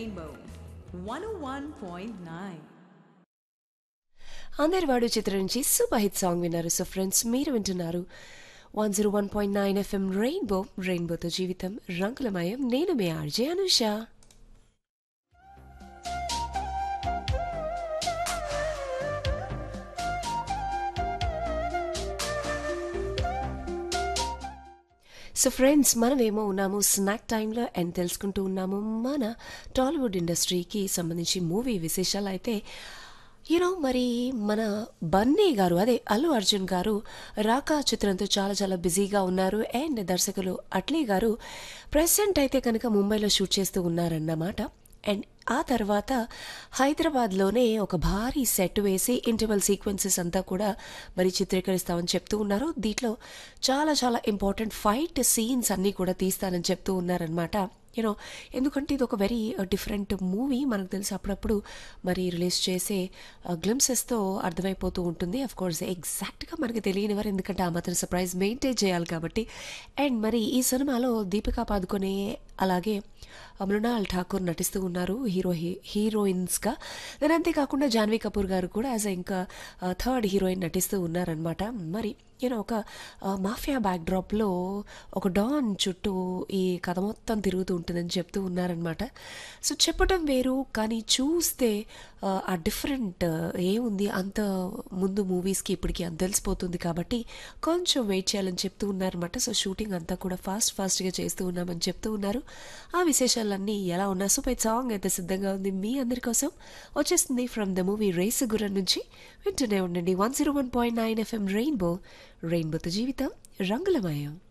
Rainbow 101.9. Andarivadu చిత్రం నుంచి super hit song విన్నారు సో ఫ్రెండ్స్ మీరు వింటున్నారు one zero one point nine FM rainbow రెయిన్బోతో జీవితం రంగులమయం నేను మీ ఆర్జే అనుష సో ఫ్రెండ్స్ మనమేమో ఉన్నాము స్నాక్ టైంలో అండ్ తెలుసుకుంటూ ఉన్నాము మన టాలీవుడ్ ఇండస్ట్రీకి సంబంధించి మూవీ విశేషాలు అయితే యూనో మరి మన బన్నీ గారు అదే అల్లు అర్జున్ గారు రాకా చిత్రంతో చాలా చాలా బిజీగా ఉన్నారు అండ్ దర్శకులు అట్లీ గారు ప్రెసెంట్ అయితే కనుక ముంబైలో షూట్ చేస్తూ ఉన్నారన్నమాట అండ్ ఆ తర్వాత హైదరాబాద్లోనే ఒక భారీ సెట్ వేసి ఇంటర్వల్ సీక్వెన్సెస్ అంతా కూడా మరి చిత్రీకరిస్తామని చెప్తూ ఉన్నారు దీంట్లో చాలా చాలా ఇంపార్టెంట్ ఫైట్ సీన్స్ అన్నీ కూడా తీస్తానని చెప్తూ ఉన్నారనమాట యూనో ఎందుకంటే ఇది ఒక వెరీ డిఫరెంట్ మూవీ మనకు తెలిసి అప్పుడప్పుడు మరి రిలీజ్ చేసే గ్లిమ్సెస్తో అర్థమైపోతూ ఉంటుంది అఫ్ కోర్స్ ఎగ్జాక్ట్గా మనకి తెలియని వారు ఎందుకంటే ఆ మాత్రం సర్ప్రైజ్ మెయింటైన్ చేయాలి కాబట్టి అండ్ మరి ఈ సినిమాలో దీపికా పాదుకొనే అలాగే మృణాల్ ఠాకూర్ నటిస్తూ ఉన్నారు హీరో హీరోయిన్స్గా దాని అంతేకాకుండా జాన్వీ కపూర్ గారు కూడా యాజ్ ఇంకా థర్డ్ హీరోయిన్ నటిస్తూ ఉన్నారనమాట మరి యూనో ఒక మాఫియా బ్యాక్డ్రాప్లో ఒక డాన్ చుట్టూ ఈ కథ మొత్తం తిరుగుతూ ఉంటుందని చెప్తూ ఉన్నారనమాట సో చెప్పటం వేరు కానీ చూస్తే ఆ డిఫరెంట్ ఏముంది అంత ముందు మూవీస్కి ఇప్పటికి అంత తెలిసిపోతుంది కాబట్టి కొంచెం వెయిట్ చేయాలని చెప్తూ ఉన్నారనమాట సో షూటింగ్ అంతా కూడా ఫాస్ట్ ఫాస్ట్గా చేస్తూ ఉన్నామని చెప్తూ ఉన్నారు ఆ విశేషాలన్నీ ఎలా ఉన్నా సూపర్ సాంగ్ అయితే సిద్ధంగా ఉంది మీ అందరి కోసం వచ్చేస్తుంది ఫ్రమ్ ద మూవీ రేసు గుర్రం నుంచి వింటూనే ఉండండి one zero one point nine FM rainbow రెయిన్బోతో జీవితం రంగులమయం